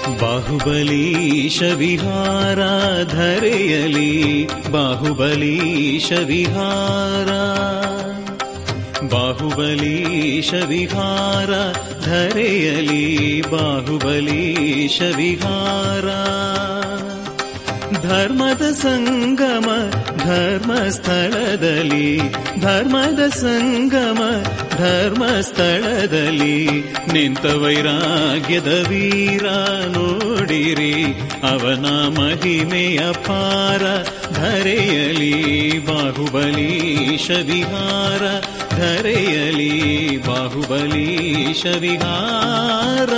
ಬಾಹುಬಲೀಶ ವಿಹಾರ ಧರೆಯಲಿ ಬಾಹುಬಲೀಶ ವಿಹಾರ ಬಾಹುಬಲೀಶ ವಿಹಾರ ಧರೆಯಲಿ ಬಾಹುಬಲೀಶ ವಿಹಾರ ಧರ್ಮದ ಸಂಗಮ ಧರ್ಮಸ್ಥಳದಲ್ಲಿ ಧರ್ಮದ ಸಂಗಮ ಧರ್ಮಸ್ಥಳದಲ್ಲಿ ನಿಂತ ವೈರಾಗ್ಯದ ವೀರ ನೋಡಿರಿ ಅವನ ಮಹಿಮೆಯ ಪಾರ ಧರೆಯಲಿ ಬಾಹುಬಲೀಶ ವಿಹಾರ ಧರೆಯಲಿ ಬಾಹುಬಲೀಶ ವಿಹಾರ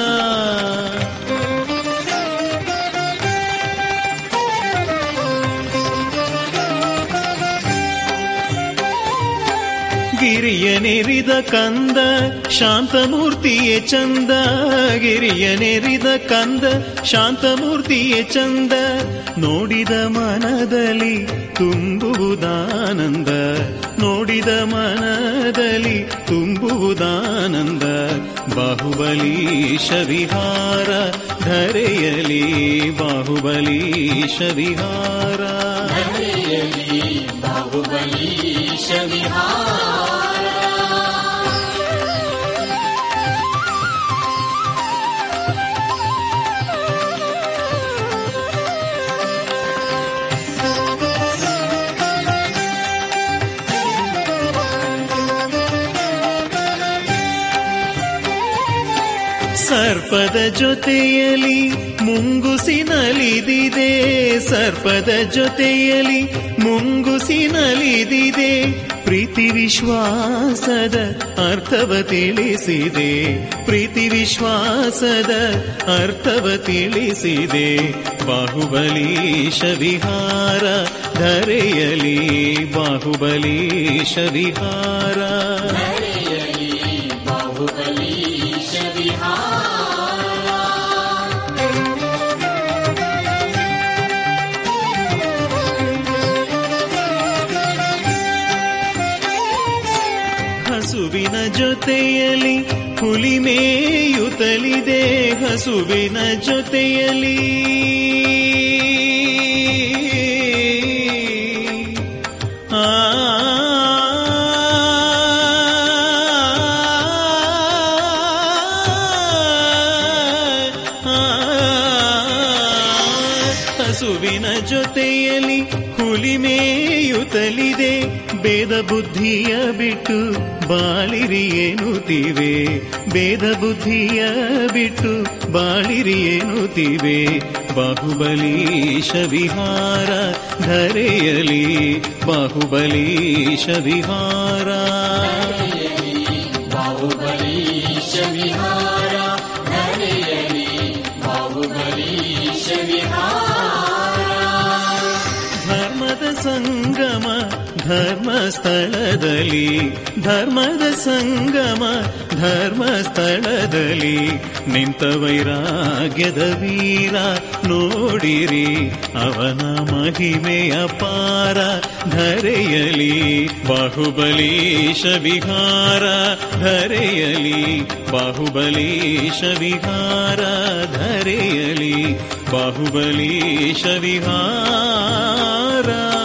ಗಿರಿಯ ನೆರಿದ ಕಂದ ಶಾಂತಮೂರ್ತಿಯೇ ಚಂದ ಗಿರಿಯ ನೆರಿದ ಕಂದ ಶಾಂತಮೂರ್ತಿಯೇ ಚಂದ ನೋಡಿದ ಮನದಲ್ಲಿ ತುಂಬುವುದಾನಂದ ನೋಡಿದ ಮನದಲ್ಲಿ ತುಂಬುವುದಾನಂದ ಬಾಹುಬಲೀಶ ವಿಹಾರ ಧರೆಯಲಿ ಬಾಹುಬಲೀಶ ವಿಹಾರ ಬಾಹುಬಲೀಶ ವಿಹಾರ ಸರ್ಪದ ಜೊತೆಯಲಿ ಮುಂಗುಸಿನಲಿದಿದೆ ಸರ್ಪದ ಜೊತೆಯಲಿ ಮುಂಗುಸಿನಲಿದಿದೆ ಪ್ರೀತಿ ವಿಶ್ವಾಸದ ಅರ್ಥವ ತಿಳಿಸಿದೆ ಪ್ರೀತಿ ವಿಶ್ವಾಸದ ಅರ್ಥವ ತಿಳಿಸಿದೆ ಬಾಹುಬಲೀಶ ವಿಹಾರ ಧರೆಯಲಿ ಬಾಹುಬಲೀಶ ವಿಹಾರ ಬಾಹುಬಲೀಶ ವಿಹಾರ ಹಸುವಿನ ಜೊತೆಯಲಿ ಹುಲಿ ಮೇಯುತ್ತಲಿದೆ ಹಸುವಿನ ಜೊತೆಯಲಿ ಆ ಹಸುವಿನ ಜೊತೆಯಲಿ ಹುಲಿ ಮೇಯುತ್ತಲಿದೆ ಭೇದ ಬುದ್ಧಿಯ ಬಿಟ್ಟು ಬಾಳಿರಿ ಎನ್ನುತ್ತಿವೆ ಭೇದ ಬುದ್ಧಿಯ ಬಿಟ್ಟು ಬಾಳಿರಿ ಎನ್ನುತ್ತಿವೆ ಬಾಹುಬಲೀಶ ವಿಹಾರ ಧರೆಯಲಿ ಬಾಹುಬಲೀಶ ವಿಹಾರ ಬಾಹುಬಲೀಶ ವಿಹಾರ ಧರೆಯಲಿ ಬಾಹುಬಲೀಶ ವಿಹಾರ ಧರ್ಮದ ಸಂಗಮ ಧರ್ಮಸ್ಥಳದಲ್ಲಿ ಧರ್ಮದ ಸಂಗಮ ಧರ್ಮಸ್ಥಳದಲ್ಲಿ ನಿಂತ ವೈರಾಗ್ಯದ ವೀರ ನೋಡಿರಿ ಅವನ ಮಹಿಮೆಯ ಪಾರ ಧರೆಯಲಿ ಬಾಹುಬಲೀಶ ವಿಹಾರ ಧರೆಯಲಿ ಬಾಹುಬಲೀಶ ವಿಹಾರ ಧರೆಯಲಿ ಬಾಹುಬಲೀಶ ವಿಹಾರ